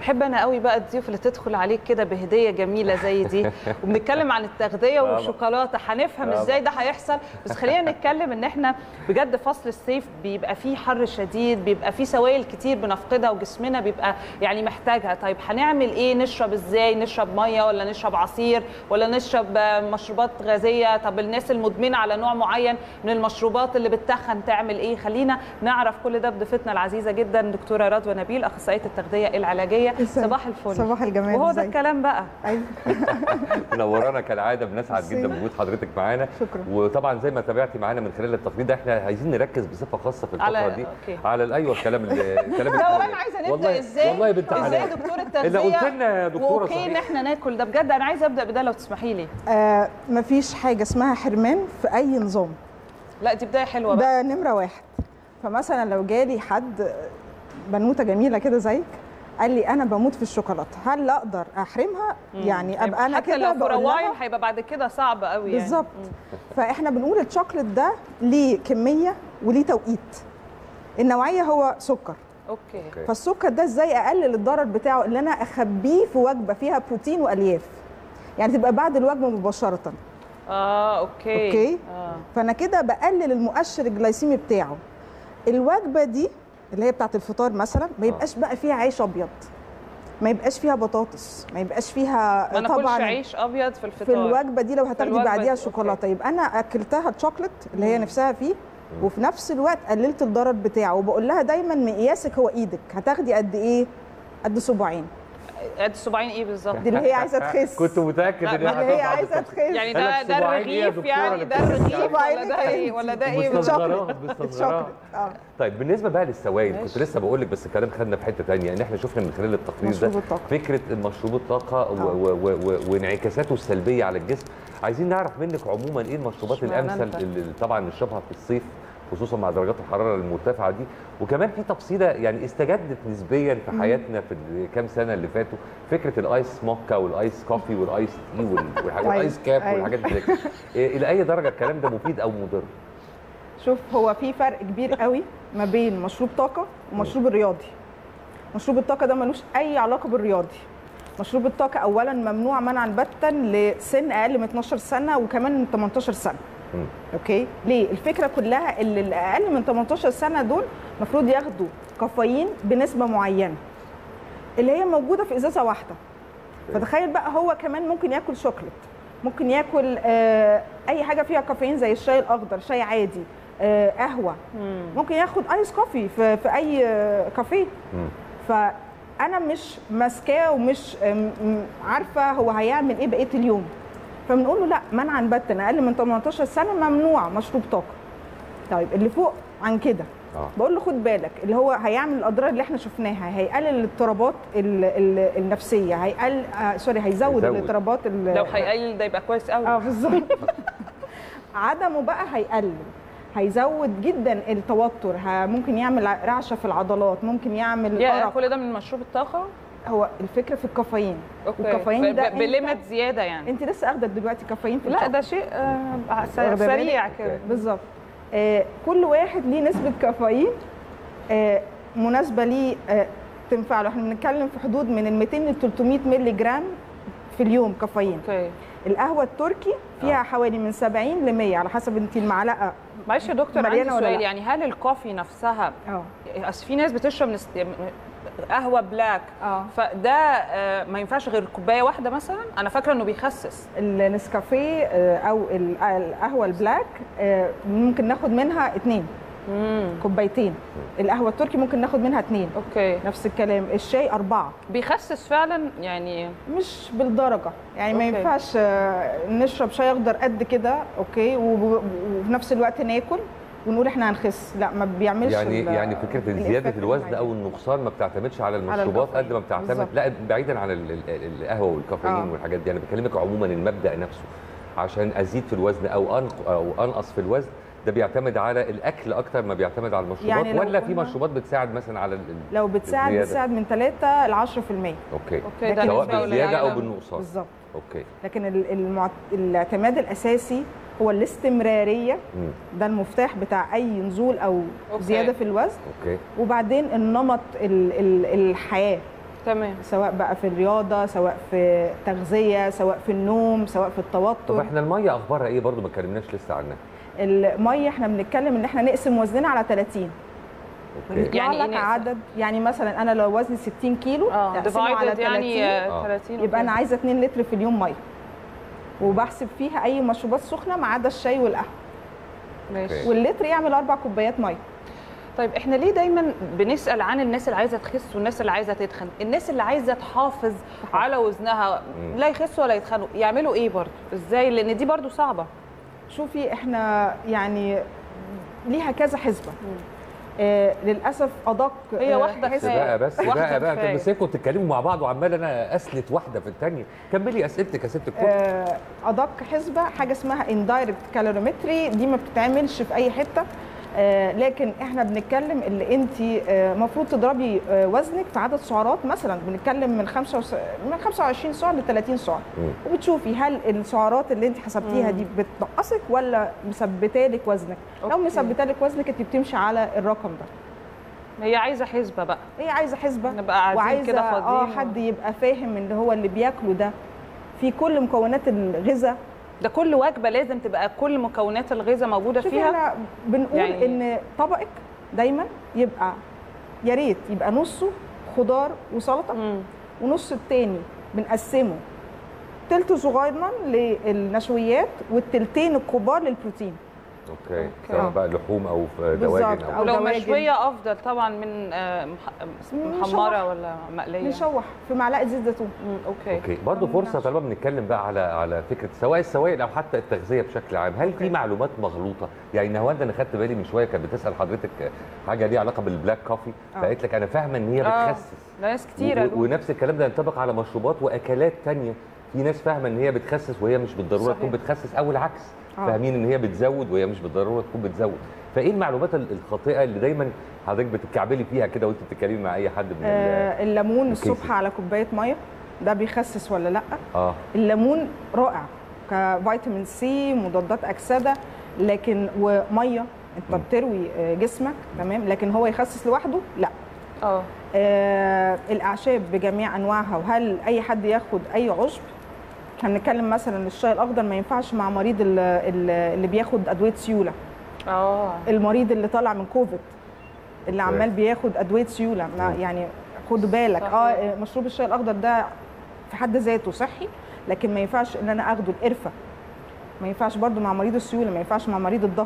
بحب انا قوي بقى الضيوف اللي تدخل عليك كده بهديه جميله زي دي وبنتكلم عن التغذيه طبعا. والشوكولاته هنفهم طبعا. ازاي ده هيحصل بس خلينا نتكلم ان احنا بجد فصل الصيف بيبقى فيه حر شديد بيبقى فيه سوائل كتير بنفقدها وجسمنا بيبقى يعني محتاجها طيب هنعمل ايه نشرب ازاي نشرب ميه ولا نشرب عصير ولا نشرب آه، مشروبات غازيه طب الناس المدمنه على نوع معين من المشروبات اللي بتتخن تعمل ايه خلينا نعرف كل ده بضيفتنا العزيزه جدا دكتوره رضوى نبيل اخصائيه التغذيه العلاجيه ازيك؟ صباح الفل صباح الجمال وهو ده ازيك؟ الكلام بقى ايوه منورانا كالعاده بنسعد ميرسي. جدا بوجود حضرتك معانا شكرا. وطبعا زي ما تابعتي معانا من خلال التقرير ده احنا عايزين نركز بصفه خاصه في على- الفتره دي أوكي. على ال- ايوه الكلام اللي الكلام لا اللي- وانا عايزه نبدا والله- ازاي والله يا بنت ازاي حلال دكتور الا التغذيه قلت لنا يا دكتوره واوكي ان صحيح احنا ناكل ده بجد انا عايزه ابدا بده لو تسمحي لي آه مفيش حاجه اسمها حرمان في اي نظام لا دي بدايه حلوه بقى ده نمره واحد فمثلا لو جالي حد بنوته جميله كده زيك قال لي انا بموت في الشوكولاته هل اقدر احرمها يعني ابقى انا حتى كده لو في بقول لها- روايم هيبقى بعد كده صعب قوي يعني بالظبط فاحنا بنقول الشوكليت ده ليه كميه وليه توقيت النوعيه هو سكر اوكي أوكي. فالسكر ده ازاي اقلل الضرر بتاعه اللي انا اخبيه في وجبه فيها بروتين والياف يعني تبقى بعد الوجبه مباشره اه اوكي أوكي. اه فانا كده بقلل المؤشر الجلايسيمي بتاعه الوجبه دي اللي هي بتاعت الفطار مثلا ما يبقاش بقى فيها عيش ابيض ما يبقاش فيها بطاطس ما يبقاش فيها ما ناكلش طبعا عيش ابيض في الفطار في الوجبه دي لو هتاخدي الوجبة بعديها دي، شوكولاته يبقى انا اكلتها تشوكلت اللي هي نفسها فيه وفي نفس الوقت قللت الضرر بتاعه وبقول لها دايما مقياسك هو ايدك هتاخدي قد ايه قد صباعين قد الصباعين ايه بالظبط دي اللي هي عايزه تخس كنت متاكد لا، ان ما اللي هي عايزه تخس يعني ده ثلاث ده صباعين إيه يا الرغيف دكتورة يعني اللي ده الرغيف صباعين ولا ده ايه ولا ده ايه مستصغراه بالظبط؟ مستصغراه شوكليت اه طيب بالنسبه بقى للسوائل كنت ماشي. لسه بقول لك بس الكلام خدنا في حته ثانيه ان احنا شفنا من خلال التقرير مشروب ده الطاقة. فكره مشروب الطاقه و- آه. و- و- و- وانعكاساته السلبيه على الجسم عايزين نعرف منك عموما ايه المشروبات اشمعنى الامثل أنت؟ اللي طبعا نشربها في الصيف خصوصا مع درجات الحراره المرتفعه دي وكمان في تفصيله يعني استجدت نسبيا في حياتنا في الكام سنه اللي فاتوا فكره الايس موكا والايس كوفي والايس تي وال- والحاجات أيوة، الايس كاب أيوة. والحاجات دي إيه، الى اي درجه الكلام ده مفيد او مضر شوف هو في فرق كبير قوي ما بين مشروب طاقه ومشروب الرياضي مشروب الطاقه ده ملوش اي علاقه بالرياضي مشروب الطاقه اولا ممنوع منعا باتا لسن اقل من 12 سنه وكمان من 18 سنه مم. اوكي ليه الفكره كلها اللي اللي اقل من 18 سنه دول المفروض ياخدوا كافيين بنسبه معينه اللي هي موجوده في ازازه واحده فتخيل بقى هو كمان ممكن ياكل شوكليت ممكن ياكل آه اي حاجه فيها كافيين زي الشاي الاخضر شاي عادي آه قهوه مم. ممكن ياخد ايس كوفي في, في اي آه، كافيه مم. فانا مش ماسكاه ومش آم، م- عارفه هو هيعمل ايه بقيه اليوم فبنقول له لا منعا باتا اقل من 18 سنه ممنوع مشروب طاقه طيب اللي فوق عن كده اه بقول له خد بالك اللي هو هيعمل الاضرار اللي احنا شفناها هيقلل الاضطرابات ال- ال- النفسيه هيقل آه سوري هيزود, هيزود. الاضطرابات ال- لو هيقلل ده يبقى كويس قوي اه بالظبط عدمه بقى هيقلل هيزود جدا التوتر ه- ممكن يعمل ع- رعشه في العضلات ممكن يعمل يا أرق. كل ده من مشروب الطاقه هو الفكره في الكافيين اوكي والكافيين ب- ده ب- أنت- بليمت زياده يعني انت لسه اخده دلوقتي كافيين في لا الشرب. ده شيء آه، س- واخدة سريع بالك؟ كده بالظبط آه كل واحد ليه نسبه كافيين آه مناسبه ليه آه تنفع له احنا بنتكلم في حدود من ال 200 ل 300 مللي جرام في اليوم كافيين اوكي القهوه التركي فيها آه. حوالي من 70 ل 100 على حسب انت المعلقه معلش يا دكتور عندي مليانة ولا سؤال لا؟ يعني هل الكوفي نفسها اه اصل في ناس بتشرب نس... قهوه بلاك اه فده آه، ما ينفعش غير كوبايه واحده مثلا انا فاكره انه بيخسس النسكافيه آه، او ال- القهوه البلاك آه، ممكن ناخد منها اتنين امم كوبايتين القهوه التركي ممكن ناخد منها اتنين اوكي نفس الكلام الشاي اربعه بيخسس فعلا يعني مش بالدرجه يعني ما أوكي. ينفعش آه، نشرب شاي اخضر قد كده اوكي وب- وفي نفس الوقت ناكل ونقول احنا هنخس لا ما بيعملش يعني ال- يعني فكره زياده الإفكت الوزن اللي او عايزاه. النقصان ما بتعتمدش على المشروبات الكافيين. قد ما بتعتمد بالظبط. لا بعيدا عن ال- ال- القهوه والكافيين آه. والحاجات دي انا بكلمك عموما المبدا نفسه عشان ازيد في الوزن او أنق او انقص في الوزن ده بيعتمد على الاكل اكتر ما بيعتمد على المشروبات يعني لو ولا في قلنا- مشروبات بتساعد مثلا على ال- ال- لو بتساعد الزيادة. بتساعد من 3 ل 10% اوكي اوكي ده لكن سواء نسبة بالزياده او قليلة. بالنقصان بالظبط اوكي لكن ال- المع... الاعتماد الاساسي هو الاستمراريه مم. ده المفتاح بتاع اي نزول او أوكي. زياده في الوزن اوكي وبعدين النمط ال... ال... الحياه تمام سواء بقى في الرياضه سواء في تغذيه سواء في النوم سواء في طب التوتر احنا الميه اخبارها ايه برضو ما اتكلمناش لسه عنها الميه احنا بنتكلم ان احنا نقسم وزننا على 30 اوكي يعني يعني إيه لك نقسم؟ عدد يعني مثلا انا لو وزني 60 كيلو اه أقسمه على ديفايدد يعني 30 آه، آه. 30 يبقى انا عايزه 2 لتر في اليوم ميه وبحسب فيها اي مشروبات سخنه ما عدا الشاي والقهوه ماشي واللتر يعمل اربع كوبايات ميه طيب احنا ليه دايما بنسال عن الناس اللي عايزه تخس والناس اللي عايزه تتخن الناس اللي عايزه تحافظ على وزنها مم. لا يخسوا ولا يتخنوا يعملوا ايه برضه ازاي لان دي برضه صعبه شوفي احنا يعني ليها كذا حسبه آه للاسف ادق هي آه، واحدة بس حسبة. كفاية. بقى بس واحدة بقى بقى كفاية. تمسكوا تتكلموا مع بعض وعمال انا اسلت واحده في الثانيه كملي اسئلتك يا ست الكل آه، ادق حسبه حاجه اسمها اندايركت كالوريمتري دي ما بتتعملش في اي حته آه، لكن احنا بنتكلم اللي انت المفروض تضربي آه، وزنك في عدد سعرات مثلا بنتكلم من 5 من 25 سعر ل 30 سعر مم. وبتشوفي هل السعرات اللي انت حسبتيها دي بتنقصك ولا مثبته لك وزنك لو أوكي. مثبته لك وزنك انت بتمشي على الرقم ده هي عايزه حسبه بقى هي عايزه حسبه نبقى قاعدين وعايزه كده اه فاضيين حد يبقى فاهم ان هو اللي بياكله ده في كل مكونات الغذاء ده كل وجبه لازم تبقى كل مكونات الغذاء موجوده شوفي فيها احنا بنقول يعني- يعني ان طبقك دايما يبقى يا ريت يبقى نصه خضار وسلطه مم. ونص التاني بنقسمه تلت صغيرا للنشويات والتلتين الكبار للبروتين اوكي أوكي. سواء بقى لحوم او في بالظبط. دواجن او أو ولو دواجن. مشويه افضل طبعا من آه، مح- نشوح. محمره ولا مقليه نشوح في معلقه زيت زيتون مم، اوكي اوكي برضه فرصه طالما بنتكلم بقى على على فكره سواء السوائل او حتى التغذيه بشكل عام هل في أوكي. معلومات مغلوطه يعني نهاوند انا خدت بالي من شويه كانت بتسال حضرتك حاجه ليها علاقه بالبلاك كوفي آه. فقالت لك انا فاهمه ان هي آه. بتخسس ده ناس كتيره و- دول. ونفس الكلام ده ينطبق على مشروبات واكلات تانية في ناس فاهمه ان هي بتخسس وهي مش بالضروره صحيح. تكون بتخسس او العكس آه. فاهمين ان هي بتزود وهي مش بالضروره تكون بتزود فايه المعلومات ال- الخاطئه اللي دايما حضرتك بتتكعبلي فيها كده وانت بتتكلمي مع اي حد من ال- آه الليمون الكيسي. الصبح على كوبايه ميه ده بيخسس ولا لا اه الليمون رائع كفيتامين سي مضادات اكسده لكن وميه انت مم. بتروي آه، جسمك تمام لكن هو يخسس لوحده لا اه آه الاعشاب بجميع انواعها وهل اي حد ياخد اي عشب هنتكلم مثلا الشاي الاخضر ما ينفعش مع مريض ال- ال- اللي بياخد ادويه سيوله اه المريض اللي طالع من كوفيد اللي أوكي. عمال بياخد ادويه سيوله ما مم. يعني خد بالك صحيح. اه مشروب الشاي الاخضر ده في حد ذاته صحي لكن ما ينفعش ان انا اخده القرفه ما ينفعش برضو مع مريض السيوله ما ينفعش مع مريض الضغط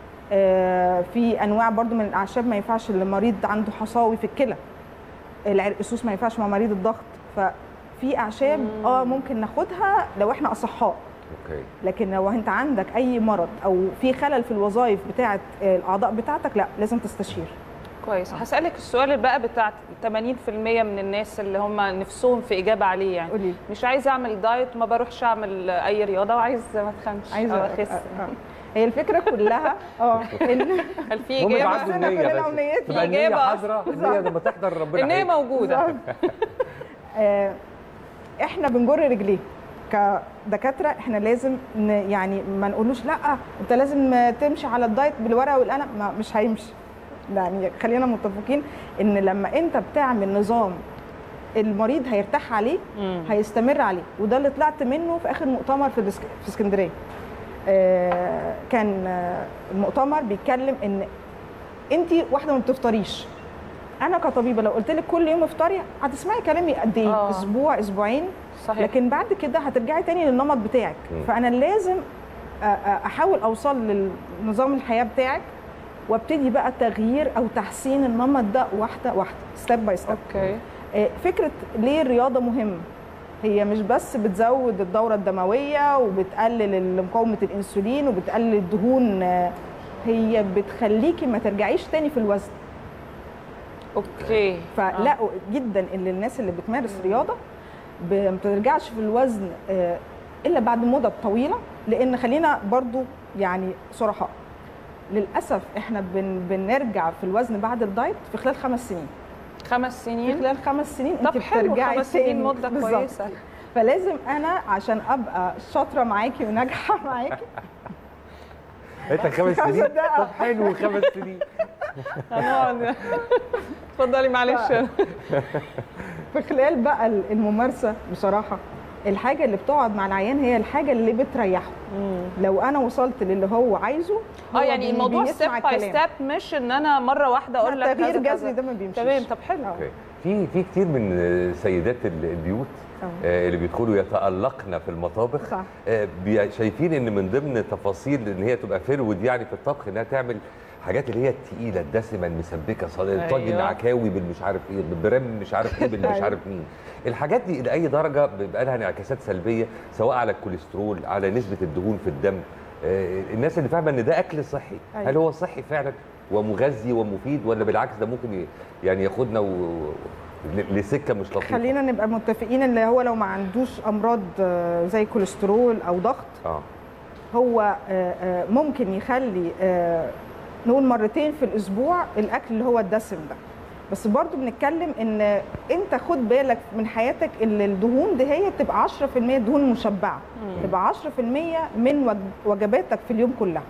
آه في انواع برضو من الاعشاب ما ينفعش لمريض عنده حصاوي في الكلى العرقسوس ما ينفعش مع مريض الضغط ففي اعشاب مم. اه ممكن ناخدها لو احنا اصحاء اوكي لكن لو انت عندك اي مرض او في خلل في الوظائف بتاعه الاعضاء بتاعتك لا لازم تستشير كويس هسألك السؤال بقى بتاع 80% من الناس اللي هم نفسهم في إجابة عليه يعني قولي مش عايز أعمل دايت ما بروحش أعمل أي رياضة وعايز ما أتخنش عايزه أو أخس آه، آه. هي الفكره كلها اه ان هل في هم إجابة؟ يبعتوا إحنا النية كلنا بس أمنيات. تبقى النية إجابة حاضرة النية لما تحضر ربنا إن هي هيك. موجودة آه، احنا بنجر رجليه كدكاتره احنا لازم ن- يعني ما نقولوش لا انت لازم تمشي على الدايت بالورقه والقلم ما مش هيمشي يعني خلينا متفقين ان لما انت بتعمل نظام المريض هيرتاح عليه مم. هيستمر عليه وده اللي طلعت منه في اخر مؤتمر في الاسك- في اسكندريه آه، كان آه، المؤتمر بيتكلم ان انت واحده ما بتفطريش انا كطبيبه لو قلت لك كل يوم افطري هتسمعي كلامي قد ايه آه. اسبوع اسبوعين صحيح لكن بعد كده هترجعي تاني للنمط بتاعك مم. فانا لازم أ- أ- احاول اوصل لنظام الحياه بتاعك وابتدي بقى تغيير او تحسين النمط ده واحده واحده ستيب باي ستيب أوكي فكره ليه الرياضه مهمه هي مش بس بتزود الدوره الدمويه وبتقلل مقاومه الانسولين وبتقلل الدهون آه، هي بتخليكي ما ترجعيش تاني في الوزن أوكي فلقوا جدا ان الناس اللي بتمارس رياضه ب- ما بترجعش في الوزن آه، الا بعد مده طويله لان خلينا برضو يعني صرحاء للاسف احنا بن بنرجع في الوزن بعد الدايت في خلال خمس سنين خمس في سنين خلال خمس سنين طب حلو بترجعي خمس سنين تاني. مدة بالظبط. كويسة فلازم انا عشان ابقى شاطره معاكي وناجحه معاكي انت خمس مش سنين مصدقة. طب حلو خمس سنين هنقعد اتفضلي معلش في خلال بقى الممارسه بصراحه الحاجه اللي بتقعد مع العيان هي الحاجه اللي بتريحه لو انا وصلت للي هو عايزه اه هو يعني بي- الموضوع ستيب بيسمع باي الكلام. ستيب مش ان انا مره واحده اقول لك تغيير كذا جذري كذا. ده ما بيمشيش تمام طب حلو آه. اوكي في في كتير من آه، سيدات ال- البيوت آه. آه، اللي بيدخلوا يتألقن في المطابخ صح. آه، بي- شايفين ان من ضمن تفاصيل ان هي تبقى فرود يعني في الطبخ انها تعمل حاجات اللي هي التقيله الدسمه المسبكه صل- طاجن أيوة. عكاوي بالمش عارف ايه بالبرام مش عارف ايه بالمش أيوة. عارف مين الحاجات دي لاي درجه بيبقى لها انعكاسات سلبيه سواء على الكوليسترول على نسبه الدهون في الدم آه، الناس اللي فاهمه ان ده اكل صحي أيوة. هل هو صحي فعلا ومغذي ومفيد ولا بالعكس ده ممكن ي- يعني ياخدنا و... و- ل- لسكه مش لطيفه خلينا نبقى متفقين ان هو لو ما عندوش امراض آه، زي كوليسترول او ضغط اه هو آه، آه، ممكن يخلي آه، نقول مرتين في الاسبوع الاكل اللي هو الدسم ده بس برضو بنتكلم ان انت خد بالك من حياتك ان الدهون دي هي تبقى 10% دهون مشبعه تبقى 10% من وج- وجباتك في اليوم كلها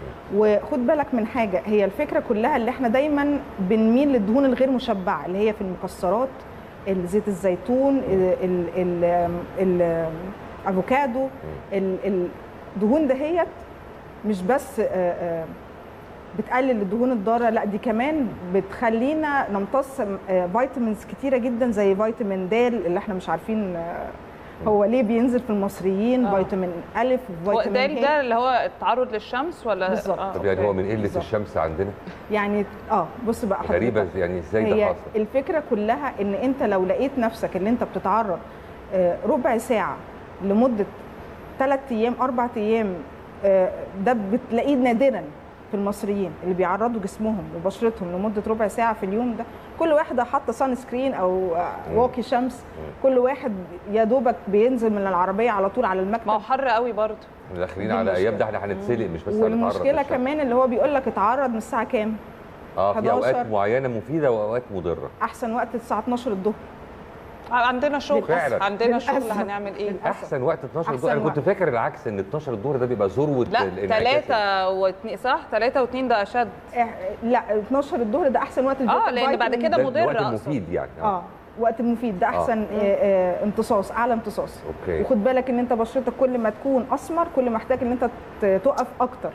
وخد بالك من حاجه هي الفكره كلها اللي احنا دايما بنميل للدهون الغير مشبعه اللي هي في المكسرات زيت الزيتون ال- ال- ال- ال- الافوكادو ال- الدهون دهيت مش بس آه، آه، بتقلل الدهون الضاره لا دي كمان بتخلينا نمتص آه، فيتامينز كتيره جدا زي فيتامين د اللي احنا مش عارفين آه، هو ليه بينزل في المصريين آه. فيتامين الف هو وفيتامين ده ه ده اللي هو التعرض للشمس ولا بالظبط. طب يعني أوكي. هو من قله بالظبط. الشمس عندنا يعني اه بص بقى حضرتك غريبه يعني ازاي ده هي حاصل الفكره كلها ان انت لو لقيت نفسك ان انت بتتعرض آه، ربع ساعه لمده ثلاث ايام اربع ايام آه، ده بتلاقيه نادرا في المصريين اللي بيعرضوا جسمهم وبشرتهم لمده ربع ساعه في اليوم ده كل واحده حاطه سان سكرين او آه، مم. واقي شمس كل واحد يا دوبك بينزل من العربيه على طول على المكتب ما هو حر قوي برضه احنا داخلين دي على المشكلة. ايام ده احنا هنتسلق مش بس هنتعرض والمشكله للشمس. كمان اللي هو بيقول لك اتعرض من الساعه كام اه في 11. اوقات معينه مفيده واوقات مضره احسن وقت الساعه 12 الظهر عندنا شغل فعلا. عندنا شغل للأسف. هنعمل ايه للأسف. احسن وقت 12 أحسن الظهر انا كنت وقت. فاكر العكس ان 12 الظهر ده بيبقى ذروه لا الانعكاس. ثلاثة واثنين صح ثلاثة واثنين ده اشد إح- لا 12 الظهر ده احسن وقت اه لان بعد كده ده مضر الوقت أقصد. المفيد يعني اه وقت مفيد ده احسن آه. آه امتصاص اعلى امتصاص اوكي وخد بالك ان انت بشرتك كل ما تكون اسمر كل ما محتاج ان انت ت- تقف اكتر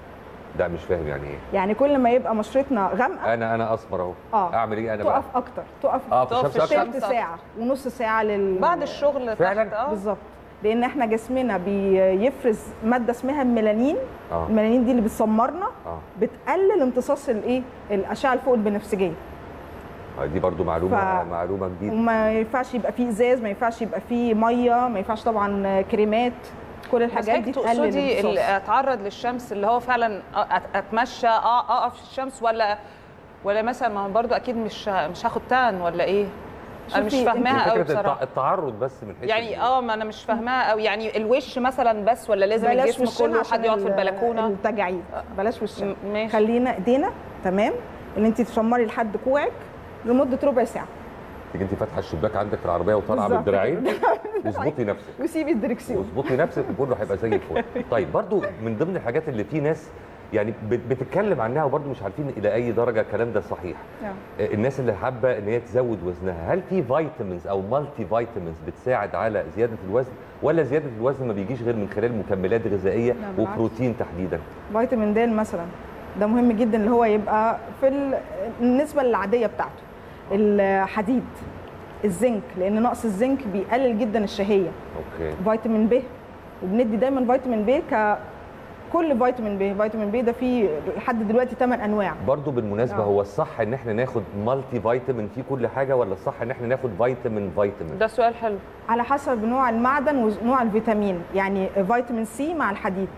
ده مش فاهم يعني ايه يعني كل ما يبقى بشرتنا غامقه انا انا اسمر اهو اه اعمل ايه انا بقى تقف اكتر تقف اه في تقف الشمس في اكتر الشمس. تلت ساعه ونص ساعه لل بعد الشغل فعلاً؟ تحت اه بالظبط لان احنا جسمنا بيفرز ماده اسمها الميلانين اه الميلانين دي اللي بتسمرنا اه بتقلل امتصاص الايه الاشعه الفوق البنفسجيه آه، دي برضو معلومه ف- معلومه جديده وما ينفعش يبقى فيه ازاز ما ينفعش يبقى فيه ميه ما ينفعش طبعا كريمات كل بس الحاجات دي حضرتك تقلل تقصدي الامتصاص. ال- اتعرض للشمس اللي هو فعلا أ- اتمشى أ- اقف في الشمس ولا ولا مثلا ما هو برضه اكيد مش ه- مش هاخد تان ولا ايه انا مش شوفي، فاهماها هي قوي فكره التع- بصراحه التعرض بس من حيث يعني ال- اه ما انا مش فاهماها قوي يعني الوش مثلا بس ولا لازم بلاش الجسم وشنا كله عشان حد يقعد في ال- البلكونه التجاعيد بلاش وشنا م- ماشي خلينا ايدينا تمام اللي انت تشمري لحد كوعك لمده ربع ساعه تيجي انت فاتحه الشباك عندك في العربيه وطالعه بالظبط بالدراعين واظبطي نفسك وسيبي الدركسيون واظبطي نفسك وكله هيبقى زي الفل طيب برضو من ضمن الحاجات اللي في ناس يعني بت- بتتكلم عنها وبرضو مش عارفين الى اي درجه الكلام ده صحيح نعم. آه، الناس اللي حابه ان هي تزود وزنها هل في فيتامينز او مالتي فيتامينز بتساعد على زياده الوزن ولا زياده الوزن ما بيجيش غير من خلال مكملات غذائيه لا، بالعكس. وبروتين تحديدا فيتامين د مثلا ده مهم جدا اللي هو يبقى في ال- النسبه العاديه بتاعته الحديد الزنك لان نقص الزنك بيقلل جدا الشهيه اوكي فيتامين ب وبندي دايما فيتامين ب ك كل فيتامين ب فيتامين ب ده فيه لحد دلوقتي 8 انواع برضو بالمناسبه آه. هو الصح ان احنا ناخد مالتي فيتامين في كل حاجه ولا الصح ان احنا ناخد فيتامين فيتامين ده سؤال حلو على حسب نوع المعدن ونوع الفيتامين يعني فيتامين سي مع الحديد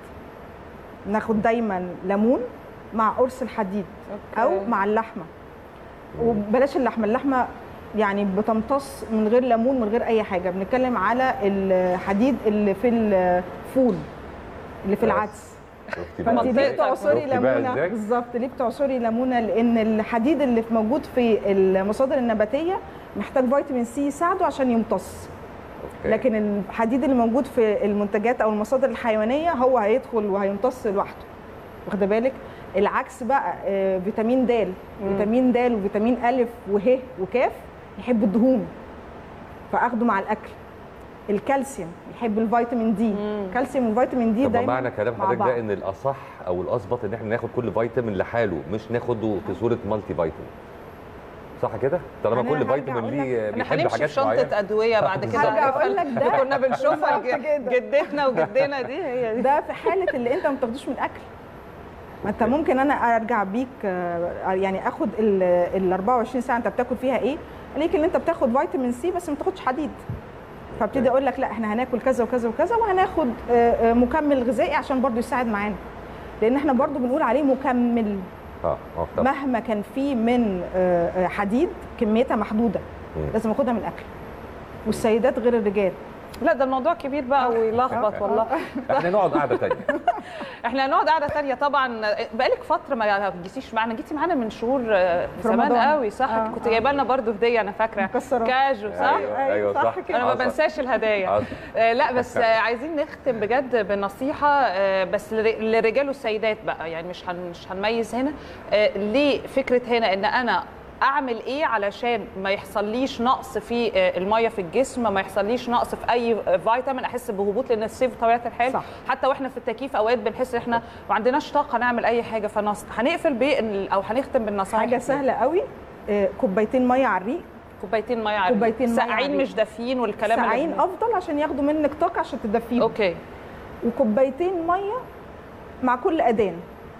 ناخد دايما ليمون مع قرص الحديد او أوكي. مع اللحمه وبلاش اللحمه اللحمه يعني بتمتص من غير ليمون من غير اي حاجه بنتكلم على الحديد اللي في الفول اللي في بس. العدس شفتي فانت بقى ليه منطقتك. بتعصري شفتي بقى ليمونه إزاي؟ بالظبط ليه بتعصري ليمونه لان الحديد اللي موجود في المصادر النباتيه محتاج فيتامين سي يساعده عشان يمتص أوكي. لكن الحديد اللي موجود في المنتجات او المصادر الحيوانيه هو هيدخل وهيمتص لوحده واخده بالك العكس بقى آه، فيتامين د فيتامين د وفيتامين الف وه وكاف يحب الدهون فاخده مع الاكل الكالسيوم يحب الفيتامين دي الكالسيوم والفيتامين دي طب ما دايما معنى كلام مع حضرتك بعض. ده ان الاصح او الاظبط ان احنا ناخد كل فيتامين لحاله مش ناخده في صوره مالتي فيتامين صح كده طالما أنا كل هرجع فيتامين أقول ليه احنا بيحب هنمشي في حاجات شنطه معينه ادويه بعد كده هرجع أقول لك ده كنا بنشوفها بالظبط كده. جدتنا وجدنا دي هي دي ده في حاله اللي انت ما بتاخدوش من الاكل ما انت ممكن انا ارجع بيك آه، يعني اخد ال ال 24 ساعه انت بتاكل فيها ايه عليك ان انت بتاخد فيتامين سي بس ما بتاخدش حديد فابتدي اقول لك لا احنا هناكل كذا وكذا وكذا وهناخد آه، آه، مكمل غذائي عشان برضو يساعد معانا لان احنا برضو بنقول عليه مكمل اه اه طب مهما كان فيه من آه، آه، حديد كميتها محدوده مم. لازم اخدها من الاكل والسيدات غير الرجال لا ده الموضوع كبير بقى ويلخبط والله احنا نقعد قعده ثانيه احنا هنقعد قعده ثانيه طبعا بقالك فتره ما جيتيش معانا جيتي معانا من شهور آه، في زمان رمضان. قوي صح آه، كنت آه. جايبه لنا برضه هديه انا فاكره مكسرات. كاجو صح ايوه ايوه صح صح كده. انا ما حصل. بنساش الهدايا حصل. آه، لا بس آه، عايزين نختم بجد بنصيحه آه، بس لر- للرجال والسيدات بقى يعني مش هن- مش هنميز هنا آه، ليه فكره هنا ان انا اعمل ايه علشان ما يحصليش نقص في آه، الميه في الجسم ما يحصليش نقص في اي آه، فيتامين احس بهبوط لان الصيف بطبيعه الحال صح. حتى واحنا في التكييف اوقات بنحس ان احنا ما عندناش طاقه نعمل اي حاجه فنص هنقفل بإن او هنختم بالنصائح حاجه سهله قوي آه، كوبايتين ميه على الريق كوبايتين ميه على كوبايتين مية ساقعين على مش دافيين والكلام اللي ساعين بن- افضل عشان ياخدوا منك طاقه عشان تدفيهم اوكي وكوبايتين ميه مع كل اذان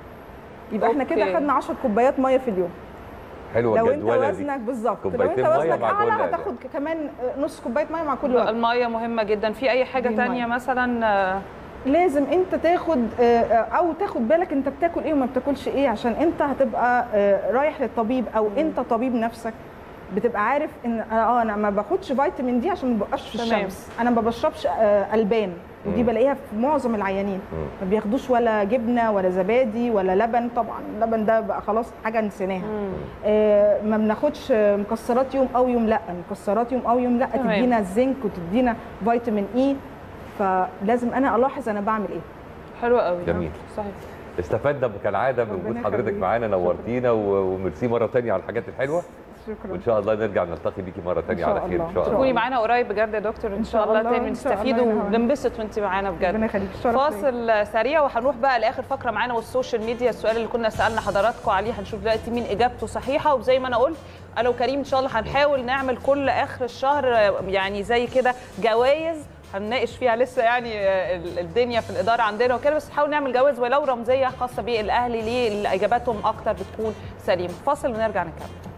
يبقى احنا كده أوكي. خدنا 10 كوبايات ميه في اليوم حلوه لو انت الجدوله دي وزنك بالظبط لو انت كوبايتين مية وزنك مع كل اعلى أذان. هتاخد كمان نص كوبايه ميه مع كل لا، وجبه الميه مهمه جدا في اي حاجه دي تانية المية. مثلا آه، لازم انت تاخد آه، آه، او تاخد بالك انت بتاكل ايه وما بتاكلش ايه عشان انت هتبقى آه، رايح للطبيب او انت طبيب نفسك بتبقى عارف ان اه انا ما باخدش فيتامين دي عشان ما ببقاش في تمام. الشمس انا ما بشربش آه، البان ودي مم. بلاقيها في معظم العيانين مم. ما بياخدوش ولا جبنه ولا زبادي ولا لبن طبعا اللبن ده بقى خلاص حاجه نسيناها آه، ما بناخدش آه، مكسرات يوم او يوم لا مكسرات يوم او يوم لا تمام. تدينا الزنك وتدينا فيتامين اي فلازم انا الاحظ انا بعمل ايه حلو قوي جميل. صحيح استفدنا كالعاده من ربنا وجود حضرتك يخليك. معانا نورتينا و- وميرسي مره ثانيه على الحاجات الحلوه شكرا وان شاء الله نرجع نلتقي بيكي مره ثانيه شاء على خير ان الله. شاء الله تكوني معانا قريب بجد يا دكتور ان شاء الله تاني إن شاء الله نستفيد يا نهار. وننبسط وانت معانا بجد ربنا يخليك شرف ليا. فاصل سريع وهنروح بقى لاخر فقره معانا والسوشيال ميديا السؤال اللي كنا سالنا حضراتكم عليه هنشوف دلوقتي مين اجابته صحيحه وزي ما انا قلت انا وكريم ان شاء الله هنحاول نعمل كل اخر الشهر يعني زي كده جوائز هنناقش فيها لسه يعني ال- الدنيا في الاداره عندنا وكده بس نحاول نعمل جوائز ولو رمزيه خاصه بالاهلي ليه اللي اجاباتهم اكتر بتكون سليمه فاصل ونرجع نكمل